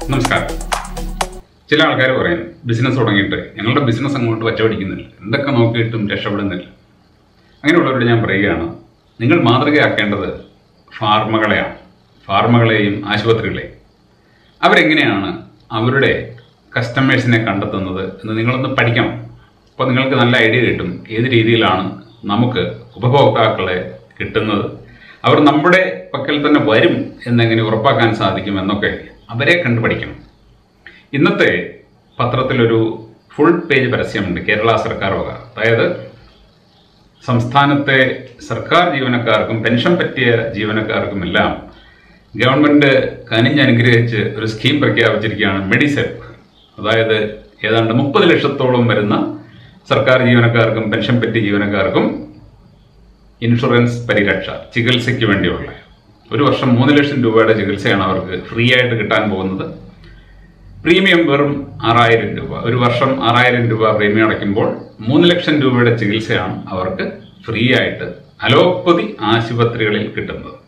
നമസ്കാരം ചില ആൾക്കാർ പറയും ബിസിനസ് തുടങ്ങിയിട്ട് ഞങ്ങളുടെ ബിസിനസ് അങ്ങോട്ട് വച്ചപിടിക്കുന്നില്ല എന്തൊക്കെ നോക്കിയിട്ടും രക്ഷപ്പെടുന്നില്ല അങ്ങനെയുള്ളവരോട് ഞാൻ പറയുകയാണ് നിങ്ങൾ മാതൃകയാക്കേണ്ടത് ഫാർമകളെയാണ് ഫാർമകളെയും ആശുപത്രികളെയും അവരെങ്ങനെയാണ് അവരുടെ കസ്റ്റമേഴ്സിനെ കണ്ടെത്തുന്നത് എന്ന് നിങ്ങളൊന്ന് പഠിക്കണം അപ്പോൾ നിങ്ങൾക്ക് നല്ല ഐഡിയ കിട്ടും ഏത് രീതിയിലാണ് നമുക്ക് ഉപഭോക്താക്കളെ കിട്ടുന്നത് അവർ നമ്മുടെ പക്കൽ തന്നെ വരും എന്നെങ്ങനെ ഉറപ്പാക്കാൻ സാധിക്കും എന്നൊക്കെ അവരെ കണ്ടു പഠിക്കണം ഇന്നത്തെ പത്രത്തിലൊരു ഫുൾ പേജ് പരസ്യമുണ്ട് കേരള സർക്കാർ വക അതായത് സംസ്ഥാനത്തെ സർക്കാർ ജീവനക്കാർക്കും പെൻഷൻ പറ്റിയ ജീവനക്കാർക്കുമെല്ലാം ഗവൺമെന്റ് കനിഞ്ഞനുഗ്രഹിച്ച് ഒരു സ്കീം പ്രഖ്യാപിച്ചിരിക്കുകയാണ് മെഡിസെപ്പ് അതായത് ഏതാണ്ട് മുപ്പത് ലക്ഷത്തോളം വരുന്ന സർക്കാർ ജീവനക്കാർക്കും പെൻഷൻ പറ്റിയ ജീവനക്കാർക്കും ഇൻഷുറൻസ് പരിരക്ഷ ചികിത്സയ്ക്ക് വേണ്ടിയുള്ള ഒരു വർഷം മൂന്ന് ലക്ഷം രൂപയുടെ ചികിത്സയാണ് അവർക്ക് ഫ്രീ ആയിട്ട് കിട്ടാൻ പോകുന്നത് പ്രീമിയം വെറും ആറായിരം രൂപ ഒരു വർഷം ആറായിരം രൂപ പ്രീമിയം അടയ്ക്കുമ്പോൾ മൂന്ന് ലക്ഷം രൂപയുടെ ചികിത്സയാണ് അവർക്ക് ഫ്രീ ആയിട്ട് അലോപ്പതി ആശുപത്രികളിൽ കിട്ടുന്നത്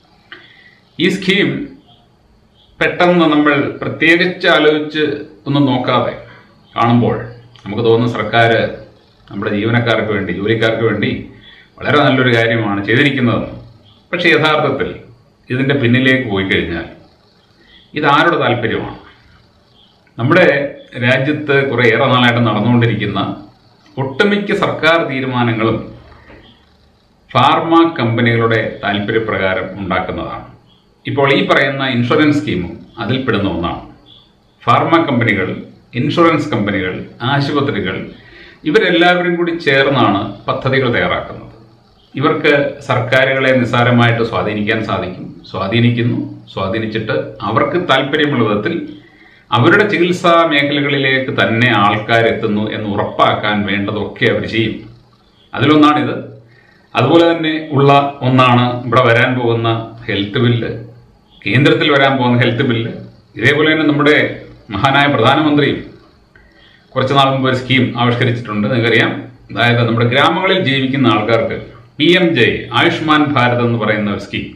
ഈ സ്കീം പെട്ടെന്ന് നമ്മൾ പ്രത്യേകിച്ച് ആലോചിച്ച് ഒന്നും നോക്കാതെ കാണുമ്പോൾ നമുക്ക് തോന്നുന്ന സർക്കാർ നമ്മുടെ ജീവനക്കാർക്ക് വേണ്ടി ജോലിക്കാർക്ക് വേണ്ടി വളരെ നല്ലൊരു കാര്യമാണ് ചെയ്തിരിക്കുന്നതെന്ന് പക്ഷേ യഥാർത്ഥത്തിൽ ഇതിൻ്റെ പിന്നിലേക്ക് പോയി കഴിഞ്ഞാൽ ഇതാരുടെ താല്പര്യമാണ് നമ്മുടെ രാജ്യത്ത് കുറേ ഏറെ നാളായിട്ട് നടന്നുകൊണ്ടിരിക്കുന്ന ഒട്ടുമിക്ക സർക്കാർ തീരുമാനങ്ങളും ഫാർമ കമ്പനികളുടെ താല്പര്യപ്രകാരം ഉണ്ടാക്കുന്നതാണ് ഇപ്പോൾ ഈ പറയുന്ന ഇൻഷുറൻസ് സ്കീമും അതിൽപ്പെടുന്ന ഒന്നാണ് ഫാർമ കമ്പനികൾ ഇൻഷുറൻസ് കമ്പനികൾ ആശുപത്രികൾ ഇവരെല്ലാവരും കൂടി ചേർന്നാണ് പദ്ധതികൾ തയ്യാറാക്കുന്നത് ഇവർക്ക് സർക്കാരുകളെ നിസ്സാരമായിട്ട് സ്വാധീനിക്കാൻ സാധിക്കും സ്വാധീനിക്കുന്നു സ്വാധീനിച്ചിട്ട് അവർക്ക് താല്പര്യമുള്ള വിധത്തിൽ അവരുടെ ചികിത്സാ മേഖലകളിലേക്ക് തന്നെ ആൾക്കാരെത്തുന്നു എന്ന് ഉറപ്പാക്കാൻ വേണ്ടതൊക്കെ അവർ ചെയ്യും അതിലൊന്നാണിത് അതുപോലെ തന്നെ ഉള്ള ഒന്നാണ് ഇവിടെ വരാൻ പോകുന്ന ഹെൽത്ത് ബില്ല് കേന്ദ്രത്തിൽ വരാൻ പോകുന്ന ഹെൽത്ത് ബില്ല് ഇതേപോലെ തന്നെ നമ്മുടെ മഹാനായ പ്രധാനമന്ത്രിയും കുറച്ച് നാൾ മുമ്പ് ഒരു സ്കീം ആവിഷ്കരിച്ചിട്ടുണ്ട് നിങ്ങൾക്കറിയാം അതായത് നമ്മുടെ ഗ്രാമങ്ങളിൽ ജീവിക്കുന്ന ആൾക്കാർക്ക് P M J Ayushman Bharat എന്ന് പറയുന്ന ഒരു സ്കീം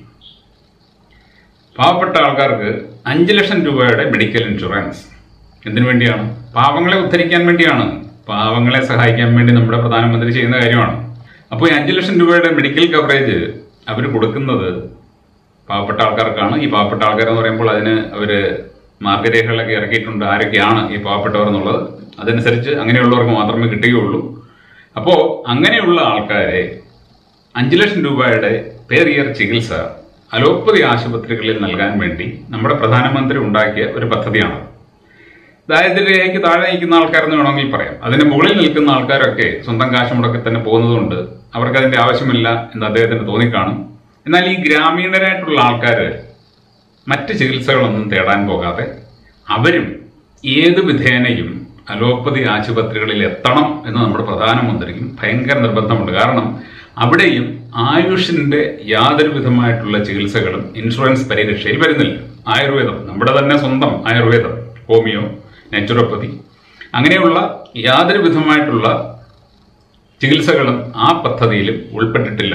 പാവപ്പെട്ട ആൾക്കാർക്ക് അഞ്ച് ലക്ഷം രൂപയുടെ മെഡിക്കൽ ഇൻഷുറൻസ് എന്തിനു വേണ്ടിയാണ് പാവങ്ങളെ ഉദ്ധരിക്കാൻ വേണ്ടിയാണ് പാവങ്ങളെ സഹായിക്കാൻ വേണ്ടി നമ്മുടെ പ്രധാനമന്ത്രി ചെയ്യുന്ന കാര്യമാണ് അപ്പോൾ ഈ അഞ്ച് ലക്ഷം രൂപയുടെ മെഡിക്കൽ കവറേജ് അവർ കൊടുക്കുന്നത് പാവപ്പെട്ട ആൾക്കാർക്കാണ് ഈ പാവപ്പെട്ട ആൾക്കാരെന്ന് പറയുമ്പോൾ അതിന് അവർ മാർഗരേഖകളൊക്കെ ഇറക്കിയിട്ടുണ്ട് ആരൊക്കെയാണ് ഈ പാവപ്പെട്ടവർ എന്നുള്ളത് അതനുസരിച്ച് അങ്ങനെയുള്ളവർക്ക് മാത്രമേ കിട്ടുകയുള്ളൂ അപ്പോൾ അങ്ങനെയുള്ള ആൾക്കാരെ അഞ്ച് ലക്ഷം രൂപയുടെ പേർ ഇയർ ചികിത്സ അലോപ്പതി ആശുപത്രികളിൽ നൽകാൻ വേണ്ടി നമ്മുടെ പ്രധാനമന്ത്രി ഉണ്ടാക്കിയ ഒരു പദ്ധതിയാണ് ദാരിദ്ര്യരേഖയ്ക്ക് താഴെ നിൽക്കുന്ന ആൾക്കാരെന്ന് വേണമെങ്കിൽ പറയാം അതിന് മുകളിൽ നിൽക്കുന്ന ആൾക്കാരൊക്കെ സ്വന്തം കാശ് മുടക്കി തന്നെ പോകുന്നതുകൊണ്ട് അവർക്ക് അതിന്റെ ആവശ്യമില്ല എന്ന് അദ്ദേഹത്തിന് തോന്നിക്കാണും എന്നാൽ ഈ ഗ്രാമീണരായിട്ടുള്ള ആൾക്കാർ മറ്റ് ചികിത്സകളൊന്നും തേടാൻ പോകാതെ അവരും ഏത് വിധേനയും അലോപ്പതി ആശുപത്രികളിൽ എത്തണം എന്ന് നമ്മുടെ പ്രധാനമന്ത്രിക്കും ഭയങ്കര നിർബന്ധമുണ്ട് കാരണം അവിടെയും ആയുഷിന്റെ യാതൊരു വിധമായിട്ടുള്ള ചികിത്സകളും ഇൻഷുറൻസ് പരിരക്ഷയിൽ വരുന്നില്ല ആയുർവേദം നമ്മുടെ തന്നെ സ്വന്തം ആയുർവേദം ഹോമിയോ നാച്ചുറോപ്പതി അങ്ങനെയുള്ള യാതൊരു വിധമായിട്ടുള്ള ചികിത്സകളും ആ പദ്ധതിയിലും ഉൾപ്പെട്ടിട്ടില്ല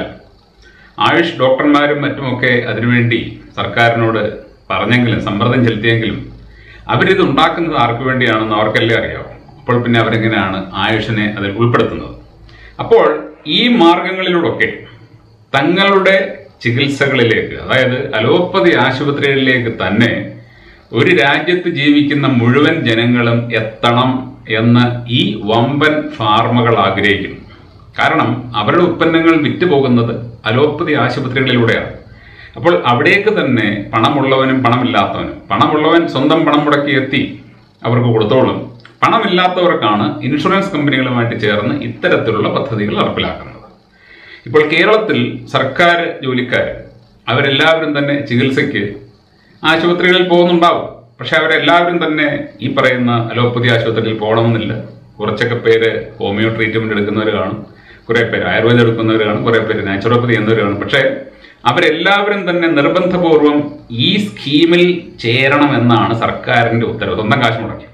ആയുഷ് ഡോക്ടർമാരും മറ്റുമൊക്കെ അതിനുവേണ്ടി സർക്കാരിനോട് പറഞ്ഞെങ്കിലും സമ്മർദ്ദം ചെലുത്തിയെങ്കിലും അവരിത് ഉണ്ടാക്കുന്നത് ആർക്ക് വേണ്ടിയാണെന്ന് അവർക്കല്ലേ അറിയാവും അപ്പോൾ പിന്നെ അവരെങ്ങനെയാണ് ആയുഷിനെ അതിൽ ഉൾപ്പെടുത്തുന്നത് അപ്പോൾ ഈ മാർഗങ്ങളിലൂടെയൊക്കെ തങ്ങളുടെ ചികിത്സകളിലേക്ക് അതായത് അലോപ്പതി ആശുപത്രികളിലേക്ക് തന്നെ ഒരു രാജ്യത്ത് ജീവിക്കുന്ന മുഴുവൻ ജനങ്ങളും എത്തണം എന്ന് ഈ വമ്പൻ ഫാർമകൾ ആഗ്രഹിക്കുന്നു കാരണം അവരുടെ ഉൽപ്പന്നങ്ങൾ വിറ്റുപോകുന്നത് അലോപ്പതി ആശുപത്രികളിലൂടെയാണ് അപ്പോൾ അവിടേക്ക് തന്നെ പണമുള്ളവനും പണമില്ലാത്തവനും പണമുള്ളവൻ സ്വന്തം പണം മുടക്കി എത്തി അവർക്ക് കൊടുത്തോളും പണമില്ലാത്തവർക്കാണ് ഇൻഷുറൻസ് കമ്പനികളുമായിട്ട് ചേർന്ന് ഇത്തരത്തിലുള്ള പദ്ധതികൾ നടപ്പിലാക്കുന്നത് ഇപ്പോൾ കേരളത്തിൽ സർക്കാർ ജോലിക്കാർ അവരെല്ലാവരും തന്നെ ചികിത്സയ്ക്ക് ആശുപത്രികളിൽ പോകുന്നുണ്ടാവും പക്ഷെ അവരെല്ലാവരും തന്നെ ഈ പറയുന്ന അലോപ്പതി ആശുപത്രിയിൽ പോകണമെന്നില്ല കുറച്ചൊക്കെ പേര് ഹോമിയോ ട്രീറ്റ്മെന്റ് എടുക്കുന്നവർ കാണും കുറെ പേര് ആയുർവേദം എടുക്കുന്നവർ കാണും കുറെ പേര് നാച്ചുറോപ്പതി എന്നവർ കാണും പക്ഷേ അവരെല്ലാവരും തന്നെ നിർബന്ധപൂർവം ഈ സ്കീമിൽ ചേരണമെന്നാണ് സർക്കാരിന്റെ ഉത്തരവ് സ്വന്തം കാശ് മുടക്കി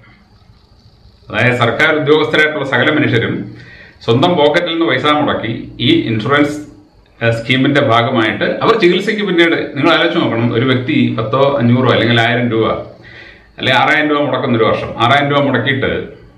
അതായത് സർക്കാർ ഉദ്യോഗസ്ഥരായിട്ടുള്ള സകല മനുഷ്യരും സ്വന്തം പോക്കറ്റിൽ നിന്ന് പൈസ മുടക്കി ഈ ഇൻഷുറൻസ് ഏഹ്, സ്കീമിന്റെ ഭാഗമായിട്ട് അവർ ചികിത്സയ്ക്ക് പിന്നീട് നിങ്ങൾ ആലോചിച്ച് നോക്കണം ഒരു വ്യക്തി പത്തോ അഞ്ഞൂറോ അല്ലെങ്കിൽ ആയിരം രൂപ അല്ലെ ആറായിരം രൂപ മുടക്കുന്ന ഒരു വർഷം ആറായിരം രൂപ മുടക്കിയിട്ട്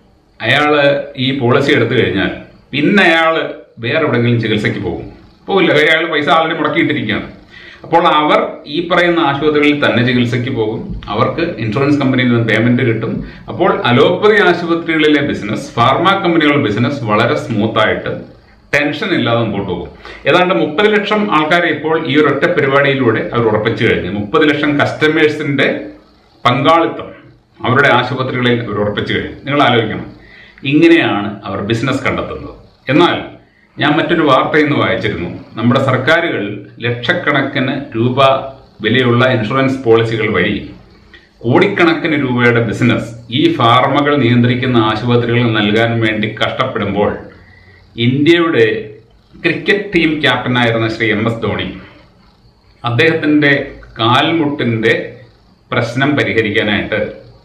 അയാൾ ഈ പോളിസി എടുത്തു കഴിഞ്ഞാൽ പിന്നെ അയാൾ വേറെ എവിടെയെങ്കിലും ചികിത്സയ്ക്ക് പോകും പോവില്ല കാര്യം അയാൾ പൈസ ആൾറെഡി മുടക്കിയിട്ടിരിക്കുകയാണ് അപ്പോൾ അവർ ഈ പറയുന്ന ആശുപത്രികളിൽ തന്നെ ചികിത്സയ്ക്ക് പോകും അവർക്ക് ഇൻഷുറൻസ് കമ്പനിയിൽ നിന്ന് പേയ്മെന്റ് കിട്ടും അപ്പോൾ അലോപ്പതി ആശുപത്രികളിലെ ബിസിനസ് ഫാർമ കമ്പനികളുടെ ബിസിനസ് വളരെ സ്മൂത്ത് ആയിട്ട് ടെൻഷൻ ഇല്ലാതെ മുമ്പോട്ട് പോകും ഏതാണ്ട് മുപ്പത് ലക്ഷം ആൾക്കാരെ ഇപ്പോൾ ഈ ഒരൊറ്റ പരിപാടിയിലൂടെ അവർ ഉറപ്പിച്ചു കഴിഞ്ഞു മുപ്പത് ലക്ഷം കസ്റ്റമേഴ്സിന്റെ പങ്കാളിത്തം അവരുടെ ആശുപത്രികളിൽ അവർ ഉറപ്പിച്ചു കഴിഞ്ഞു നിങ്ങൾ ആലോചിക്കണം ഇങ്ങനെയാണ് അവർ ബിസിനസ് കണ്ടെത്തുന്നത് എന്നാൽ ഞാൻ മറ്റൊരു വാർത്ത ഇന്ന് വായിച്ചിരുന്നു നമ്മുടെ സർക്കാരുകൾ ലക്ഷക്കണക്കിന് രൂപ വിലയുള്ള ഇൻഷുറൻസ് പോളിസികൾ വഴി കോടിക്കണക്കിന് രൂപയുടെ ബിസിനസ് ഈ ഫാർമകൾ നിയന്ത്രിക്കുന്ന ആശുപത്രികളിൽ നൽകാൻ വേണ്ടി കഷ്ടപ്പെടുമ്പോൾ ഇന്ത്യയുടെ ക്രിക്കറ്റ് ടീം ക്യാപ്റ്റനായിരുന്ന ശ്രീ എം എസ് ധോണി അദ്ദേഹത്തിൻ്റെ കാൽമുട്ടിൻ്റെ പ്രശ്നം പരിഹരിക്കാനായിട്ട്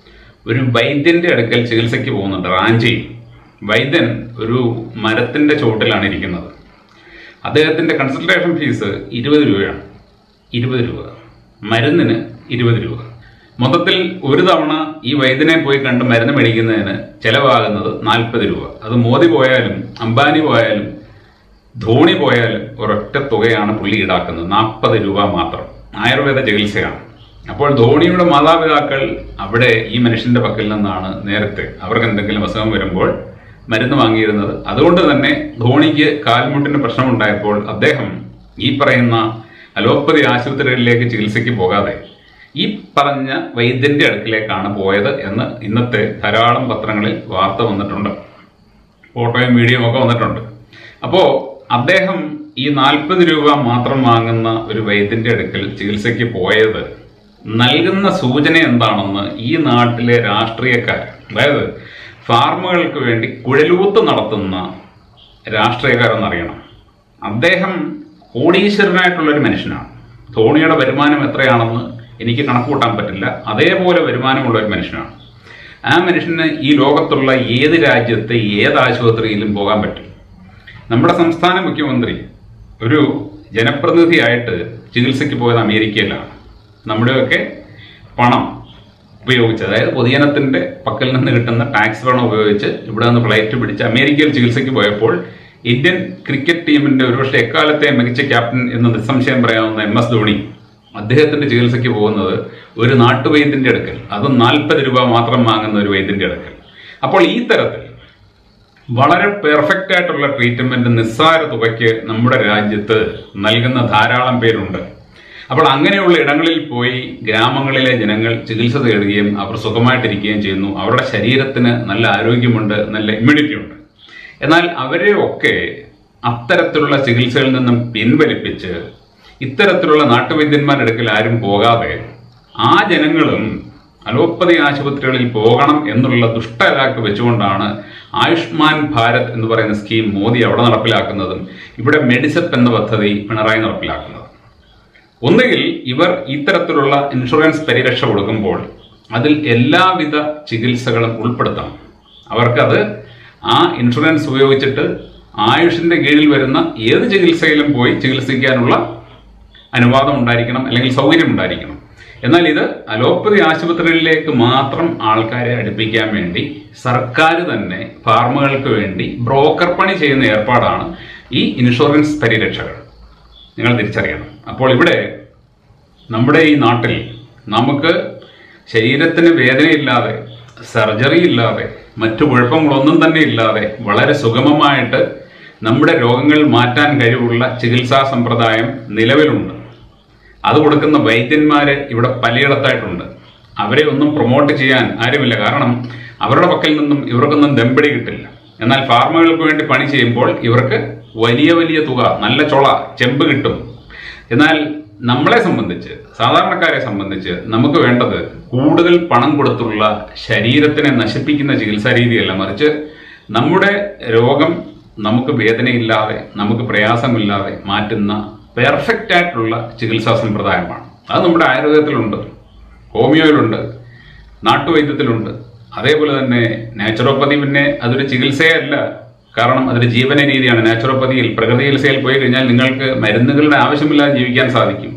ഒരു വൈദ്യന്റെ അടുക്കൽ ചികിത്സയ്ക്ക് പോകുന്നുണ്ട് റാഞ്ചിയിൽ വൈദ്യൻ ഒരു മരത്തിന്റെ ചുവട്ടിലാണ് ഇരിക്കുന്നത് അദ്ദേഹത്തിന്റെ കൺസൾട്ടേഷൻ ഫീസ് ഇരുപത് രൂപയാണ് ഇരുപത് രൂപ മരുന്നിന് ഇരുപത് രൂപ മൊത്തത്തിൽ ഒരു തവണ ഈ വൈദ്യനെ പോയി കണ്ട് മരുന്ന് മേടിക്കുന്നതിന് ചെലവാകുന്നത് നാൽപ്പത് രൂപ അത് മോദി പോയാലും അംബാനി പോയാലും ധോണി പോയാലും ഒരൊറ്റ തുകയാണ് പുള്ളി ഈടാക്കുന്നത് നാൽപ്പത് രൂപ മാത്രം ആയുർവേദ ചികിത്സയാണ് അപ്പോൾ ധോണിയുടെ മാതാപിതാക്കൾ അവിടെ ഈ മനുഷ്യന്റെ പക്കൽ നിന്നാണ് നേരത്തെ അവർക്ക് എന്തെങ്കിലും അസുഖം വരുമ്പോൾ മരുന്ന് വാങ്ങിയിരുന്നത് അതുകൊണ്ട് തന്നെ ധോണിക്ക് കാൽമുട്ടിന് പ്രശ്നമുണ്ടായപ്പോൾ അദ്ദേഹം ഈ പറയുന്ന അലോപ്പതി ആശുപത്രികളിലേക്ക് ചികിത്സയ്ക്ക് പോകാതെ ഈ പറഞ്ഞ വൈദ്യന്റെ അടുക്കിലേക്കാണ് പോയത് എന്ന് ഇന്നത്തെ ധാരാളം പത്രങ്ങളിൽ വാർത്ത വന്നിട്ടുണ്ട് ഫോട്ടോയും വീഡിയോയും ഒക്കെ വന്നിട്ടുണ്ട് അപ്പോൾ അദ്ദേഹം ഈ നാൽപ്പത് രൂപ മാത്രം വാങ്ങുന്ന ഒരു വൈദ്യന്റെ അടുക്കൽ ചികിത്സയ്ക്ക് പോയത് നൽകുന്ന സൂചന എന്താണെന്ന് ഈ നാട്ടിലെ രാഷ്ട്രീയക്കാർ അതായത് ഫാർമുകൾക്ക് വേണ്ടി കുഴലൂത്ത് നടത്തുന്ന രാഷ്ട്രീയക്കാരെന്നറിയണം അദ്ദേഹം കോടീശ്വരനായിട്ടുള്ള ഒരു മനുഷ്യനാണ് ധോണിയുടെ വരുമാനം എത്രയാണെന്ന് എനിക്ക് കണക്കുകൂട്ടാൻ പറ്റില്ല അതേപോലെ വരുമാനമുള്ള ഒരു മനുഷ്യനാണ് ആ മനുഷ്യന് ഈ ലോകത്തുള്ള ഏത് രാജ്യത്തെ ഏത് ആശുപത്രിയിലും പോകാൻ പറ്റും നമ്മുടെ സംസ്ഥാന മുഖ്യമന്ത്രി ഒരു ജനപ്രതിനിധിയായിട്ട് ചികിത്സയ്ക്ക് പോയത് അമേരിക്കയിലാണ് നമ്മുടെയൊക്കെ പണം ഉപയോഗിച്ച് അതായത് പൊതുജനത്തിന്റെ പക്കൽ നിന്ന് കിട്ടുന്ന ടാക്സ് പണം ഉപയോഗിച്ച് ഇവിടെ നിന്ന് ഫ്ലൈറ്റ് പിടിച്ച് അമേരിക്കയിൽ ചികിത്സയ്ക്ക് പോയപ്പോൾ ഇന്ത്യൻ ക്രിക്കറ്റ് ടീമിന്റെ ഒരുപക്ഷെ എക്കാലത്തെ മികച്ച ക്യാപ്റ്റൻ എന്ന് നിസ്സംശയം പറയാവുന്ന എം എസ് ധോണി അദ്ദേഹത്തിന്റെ ചികിത്സയ്ക്ക് പോകുന്നത് ഒരു നാട്ടുവൈദ്യന്റെ അടുക്കൽ അതും നാൽപ്പത് രൂപ മാത്രം വാങ്ങുന്ന ഒരു വൈദ്യന്റെ അടുക്കൽ അപ്പോൾ ഈ തരത്തിൽ വളരെ പെർഫെക്റ്റ് ആയിട്ടുള്ള ട്രീറ്റ്മെന്റ് നിസ്സാര തുകയ്ക്ക് നമ്മുടെ രാജ്യത്ത് നൽകുന്ന ധാരാളം പേരുണ്ട് അപ്പോൾ അങ്ങനെയുള്ള ഇടങ്ങളിൽ പോയി ഗ്രാമങ്ങളിലെ ജനങ്ങൾ ചികിത്സ തേടുകയും അവർ സുഖമായിട്ടിരിക്കുകയും ചെയ്യുന്നു അവരുടെ ശരീരത്തിന് നല്ല ആരോഗ്യമുണ്ട് നല്ല ഇമ്മ്യൂണിറ്റി ഉണ്ട് എന്നാൽ അവരെ ഒക്കെ അത്തരത്തിലുള്ള ചികിത്സകളിൽ നിന്നും പിൻവലിപ്പിച്ച് ഇത്തരത്തിലുള്ള നാട്ടുവൈദ്യന്മാരുടെ അടുക്കൽ ആരും പോകാതെ ആ ജനങ്ങളും അലോപ്പതി ആശുപത്രികളിൽ പോകണം എന്നുള്ള ദുഷ്ടലാക്ക് വെച്ചുകൊണ്ടാണ് ആയുഷ്മാൻ ഭാരത് എന്ന് പറയുന്ന സ്കീം മോദി അവിടെ നടപ്പിലാക്കുന്നതും ഇവിടെ മെഡിസെപ്പ് എന്ന പദ്ധതി പിണറായി നടപ്പിലാക്കുന്നത് ഒന്നുകിൽ ഇവർ ഇത്തരത്തിലുള്ള ഇൻഷുറൻസ് പരിരക്ഷ കൊടുക്കുമ്പോൾ അതിൽ എല്ലാവിധ ചികിത്സകളും ഉൾപ്പെടുത്തണം അവർക്കത് ആ ഇൻഷുറൻസ് ഉപയോഗിച്ചിട്ട് ആയുഷിന്റെ കീഴിൽ വരുന്ന ഏത് ചികിത്സയിലും പോയി ചികിത്സിക്കാനുള്ള അനുവാദം ഉണ്ടായിരിക്കണം അല്ലെങ്കിൽ സൗകര്യം ഉണ്ടായിരിക്കണം എന്നാൽ ഇത് അലോപ്പതി ആശുപത്രികളിലേക്ക് മാത്രം ആൾക്കാരെ അടുപ്പിക്കാൻ വേണ്ടി സർക്കാർ തന്നെ ഫാർമുകൾക്ക് വേണ്ടി ബ്രോക്കർ പണി ചെയ്യുന്ന ഏർപ്പാടാണ് ഈ ഇൻഷുറൻസ് പരിരക്ഷകൾ നിങ്ങൾ തിരിച്ചറിയണം അപ്പോൾ ഇവിടെ നമ്മുടെ ഈ നാട്ടിൽ നമുക്ക് ശരീരത്തിന് വേദനയില്ലാതെ സർജറി ഇല്ലാതെ മറ്റു കുഴപ്പങ്ങളൊന്നും തന്നെ ഇല്ലാതെ വളരെ സുഗമമായിട്ട് നമ്മുടെ രോഗങ്ങൾ മാറ്റാൻ കഴിവുള്ള ചികിത്സാ സമ്പ്രദായം നിലവിലുണ്ട് അത് കൊടുക്കുന്ന വൈദ്യന്മാര് ഇവിടെ പലയിടത്തായിട്ടുണ്ട് അവരെ ഒന്നും പ്രൊമോട്ട് ചെയ്യാൻ ആരുമില്ല കാരണം അവരുടെ പക്കൽ നിന്നും ഇവർക്കൊന്നും ദമ്പടി കിട്ടില്ല എന്നാൽ ഫാർമകൾക്ക് വേണ്ടി പണി ചെയ്യുമ്പോൾ ഇവർക്ക് വലിയ വലിയ തുക നല്ല ചൊള ചെമ്പ് കിട്ടും എന്നാൽ നമ്മളെ സംബന്ധിച്ച് സാധാരണക്കാരെ സംബന്ധിച്ച് നമുക്ക് വേണ്ടത് കൂടുതൽ പണം കൊടുത്തുള്ള ശരീരത്തിനെ നശിപ്പിക്കുന്ന ചികിത്സാ രീതിയല്ല മറിച്ച് നമ്മുടെ രോഗം നമുക്ക് വേദനയില്ലാതെ നമുക്ക് പ്രയാസമില്ലാതെ മാറ്റുന്ന പെർഫെക്റ്റ് ആയിട്ടുള്ള ചികിത്സാ സമ്പ്രദായമാണ് അത് നമ്മുടെ ആയുർവേദത്തിലുണ്ട് ഹോമിയോയിലുണ്ട് നാട്ടുവൈദ്യത്തിലുണ്ട് അതേപോലെ തന്നെ നാച്ചുറോപ്പതി പിന്നെ അതൊരു ചികിത്സയല്ല കാരണം അതൊരു ജീവന രീതിയാണ് നാച്ചുറോപ്പതിയിൽ പ്രകൃതി ചികിത്സയിൽ പോയി കഴിഞ്ഞാൽ നിങ്ങൾക്ക് മരുന്നുകളുടെ ആവശ്യമില്ലാതെ ജീവിക്കാൻ സാധിക്കും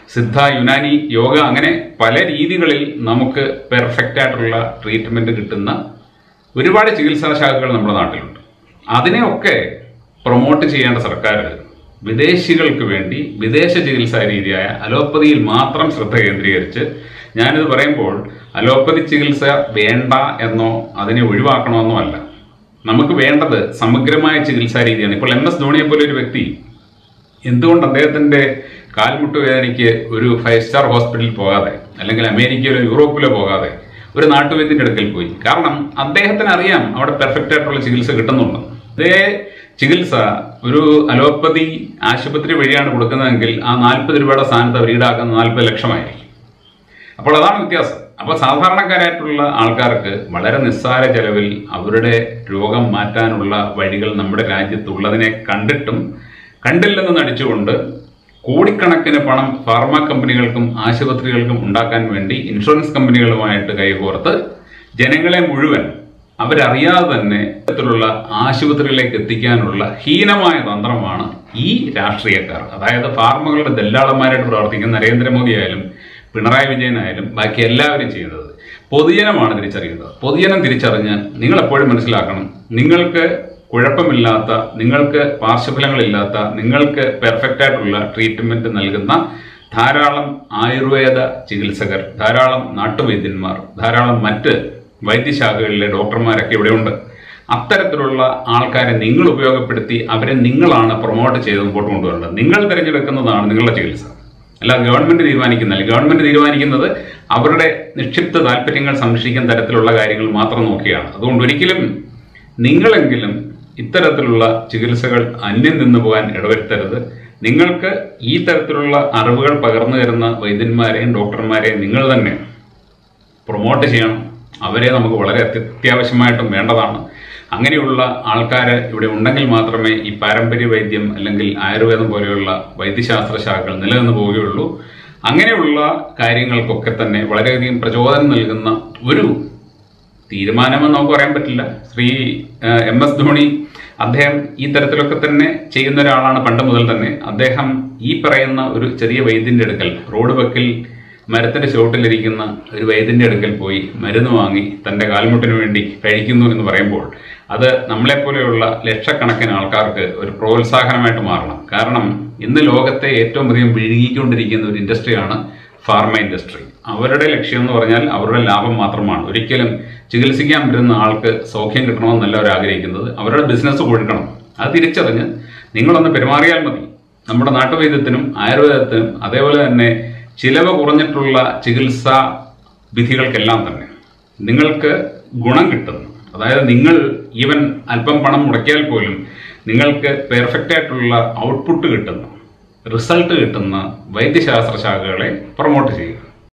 സിദ്ധ യുനാനി യോഗ അങ്ങനെ പല രീതികളിൽ നമുക്ക് പെർഫെക്റ്റ് ആയിട്ടുള്ള ട്രീറ്റ്മെന്റ് കിട്ടുന്ന ഒരുപാട് ചികിത്സാ ശാഖകൾ നമ്മുടെ നാട്ടിലുണ്ട് അതിനെയൊക്കെ പ്രൊമോട്ട് ചെയ്യേണ്ട സർക്കാർ വിദേശികൾക്ക് വേണ്ടി വിദേശ ചികിത്സാ രീതിയായ അലോപ്പതിയിൽ മാത്രം ശ്രദ്ധ കേന്ദ്രീകരിച്ച് ഞാനിത് പറയുമ്പോൾ അലോപ്പതി ചികിത്സ വേണ്ട എന്നോ അതിനെ ഒഴിവാക്കണമെന്നോ അല്ല നമുക്ക് വേണ്ടത് സമഗ്രമായ ചികിത്സാ രീതിയാണ് ഇപ്പോൾ എം എസ് ധോണിയെ പോലെ ഒരു വ്യക്തി എന്തുകൊണ്ട് അദ്ദേഹത്തിന്റെ കാൽമുട്ട് വേദനയ്ക്ക് ഒരു ഫൈവ് സ്റ്റാർ ഹോസ്പിറ്റലിൽ പോകാതെ അല്ലെങ്കിൽ അമേരിക്കയിലോ യൂറോപ്പിലോ പോകാതെ ഒരു നാട്ടുവൈദ്യന്റെ അടുക്കൽ പോയി കാരണം അദ്ദേഹത്തിന് അറിയാം അവിടെ പെർഫെക്റ്റ് ആയിട്ടുള്ള ചികിത്സ കിട്ടുന്നുണ്ട് അതേ ചികിത്സ ഒരു അലോപ്പതി ആശുപത്രി വഴിയാണ് കൊടുക്കുന്നതെങ്കിൽ ആ നാൽപ്പത് രൂപയുടെ സ്ഥാനത്ത് അവർ ഈടാക്കുന്ന നാൽപ്പത് ലക്ഷമായിരിക്കും അപ്പോൾ അതാണ് വ്യത്യാസം അപ്പോൾ സാധാരണക്കാരായിട്ടുള്ള ആൾക്കാർക്ക് വളരെ നിസ്സാര ചെലവിൽ അവരുടെ രോഗം മാറ്റാനുള്ള വഴികൾ നമ്മുടെ രാജ്യത്തുള്ളതിനെ കണ്ടിട്ടും കണ്ടില്ലെന്ന് നടിച്ചുകൊണ്ട് കോടിക്കണക്കിന് പണം ഫാർമ കമ്പനികൾക്കും ആശുപത്രികൾക്കും ഉണ്ടാക്കാൻ വേണ്ടി ഇൻഷുറൻസ് കമ്പനികളുമായിട്ട് കൈകോർത്ത് ജനങ്ങളെ മുഴുവൻ അവരറിയാതെ തന്നെ ഇത്തരത്തിലുള്ള ആശുപത്രികളിലേക്ക് എത്തിക്കാനുള്ള ഹീനമായ തന്ത്രമാണ് ഈ രാഷ്ട്രീയക്കാർ അതായത് ഫാർമകളുടെ ദല്ലാളന്മാരായിട്ട് പ്രവർത്തിക്കുന്ന നരേന്ദ്രമോദി ആയാലും പിണറായി വിജയനായാലും ബാക്കി എല്ലാവരും ചെയ്യുന്നത് പൊതുജനമാണ് തിരിച്ചറിയുന്നത് പൊതുജനം തിരിച്ചറിഞ്ഞ് നിങ്ങൾ എപ്പോഴും മനസ്സിലാക്കണം നിങ്ങൾക്ക് കുഴപ്പമില്ലാത്ത നിങ്ങൾക്ക് പാർശ്വഫലങ്ങളില്ലാത്ത നിങ്ങൾക്ക് പെർഫെക്റ്റ് ആയിട്ടുള്ള ട്രീറ്റ്മെന്റ് നൽകുന്ന ധാരാളം ആയുർവേദ ചികിത്സകർ ധാരാളം നാട്ടുവൈദ്യന്മാർ ധാരാളം മറ്റ് വൈദ്യശാഖകളിലെ ഡോക്ടർമാരൊക്കെ ഇവിടെയുണ്ട് അത്തരത്തിലുള്ള ആൾക്കാരെ നിങ്ങൾ ഉപയോഗപ്പെടുത്തി അവരെ നിങ്ങളാണ് പ്രൊമോട്ട് ചെയ്ത് മുമ്പോട്ട് കൊണ്ടുവരേണ്ടത് നിങ്ങൾ തിരഞ്ഞെടുക്കുന്നതാണ് നിങ്ങളുടെ ചികിത്സ അല്ല ഗവൺമെന്റ് തീരുമാനിക്കുന്നില്ല ഗവൺമെന്റ് തീരുമാനിക്കുന്നത് അവരുടെ നിക്ഷിപ്ത താല്പര്യങ്ങൾ സംരക്ഷിക്കുന്ന തരത്തിലുള്ള കാര്യങ്ങൾ മാത്രം നോക്കിയാണ് അതുകൊണ്ട് ഒരിക്കലും നിങ്ങളെങ്കിലും ഇത്തരത്തിലുള്ള ചികിത്സകൾ അന്യം നിന്നു പോകാൻ ഇടവരുത്തരുത് നിങ്ങൾക്ക് ഈ തരത്തിലുള്ള അറിവുകൾ പകർന്നു തരുന്ന വൈദ്യന്മാരെയും ഡോക്ടർമാരെയും നിങ്ങൾ തന്നെ പ്രൊമോട്ട് ചെയ്യണം അവരെ നമുക്ക് വളരെ അത്യാവശ്യമായിട്ടും വേണ്ടതാണ് അങ്ങനെയുള്ള ആൾക്കാർ ഇവിടെ ഉണ്ടെങ്കിൽ മാത്രമേ ഈ പാരമ്പര്യ വൈദ്യം അല്ലെങ്കിൽ ആയുർവേദം പോലെയുള്ള വൈദ്യശാസ്ത്ര ശാഖകൾ നിലനിന്ന് പോവുകയുള്ളൂ അങ്ങനെയുള്ള കാര്യങ്ങൾക്കൊക്കെ തന്നെ വളരെയധികം പ്രചോദനം നൽകുന്ന ഒരു തീരുമാനമെന്ന് നമുക്ക് പറയാൻ പറ്റില്ല ശ്രീ ഏഹ്, എം എസ് ധോണി അദ്ദേഹം ഈ തരത്തിലൊക്കെ തന്നെ ചെയ്യുന്ന ഒരാളാണ് പണ്ട് മുതൽ തന്നെ അദ്ദേഹം ഈ പറയുന്ന ഒരു ചെറിയ വൈദ്യന്റെ അടുക്കൽ റോഡ് വക്കിൽ മരത്തിന്റെ ചുവട്ടിലിരിക്കുന്ന ഒരു വൈദ്യന്റെ അടുക്കൽ പോയി മരുന്ന് വാങ്ങി തന്റെ കാൽമുട്ടിന് വേണ്ടി കഴിക്കുന്നു എന്ന് പറയുമ്പോൾ അത് നമ്മളെപ്പോലെയുള്ള ലക്ഷക്കണക്കിന് ആൾക്കാർക്ക് ഒരു പ്രോത്സാഹനമായിട്ട് മാറണം കാരണം ഇന്ന് ലോകത്തെ ഏറ്റവും അധികം വിഴുങ്ങിക്കൊണ്ടിരിക്കുന്ന ഒരു ഇൻഡസ്ട്രിയാണ് ഫാർമ ഇൻഡസ്ട്രി അവരുടെ ലക്ഷ്യം എന്ന് പറഞ്ഞാൽ അവരുടെ ലാഭം മാത്രമാണ് ഒരിക്കലും ചികിത്സിക്കാൻ പറ്റുന്ന ആൾക്ക് സൗഖ്യം കിട്ടണമെന്നല്ല അവർ ആഗ്രഹിക്കുന്നത് അവരുടെ ബിസിനസ് കൊഴുക്കണം അത് തിരിച്ചറിഞ്ഞ് നിങ്ങളൊന്ന് പെരുമാറിയാൽ മതി നമ്മുടെ നാട്ടുവൈദ്യത്തിനും ആയുർവേദത്തിനും അതേപോലെ തന്നെ ചിലവ് കുറഞ്ഞിട്ടുള്ള ചികിത്സാ വിധികൾക്കെല്ലാം തന്നെ നിങ്ങൾക്ക് ഗുണം കിട്ടുന്നു അതായത് നിങ്ങൾ ഈവൻ അല്പം പണം മുടക്കിയാൽ പോലും നിങ്ങൾക്ക് പെർഫെക്റ്റ് ആയിട്ടുള്ള ഔട്ട്പുട്ട് കിട്ടുന്നു റിസൾട്ട് കിട്ടുന്ന വൈദ്യശാസ്ത്ര ശാഖകളെ പ്രൊമോട്ട് ചെയ്യുക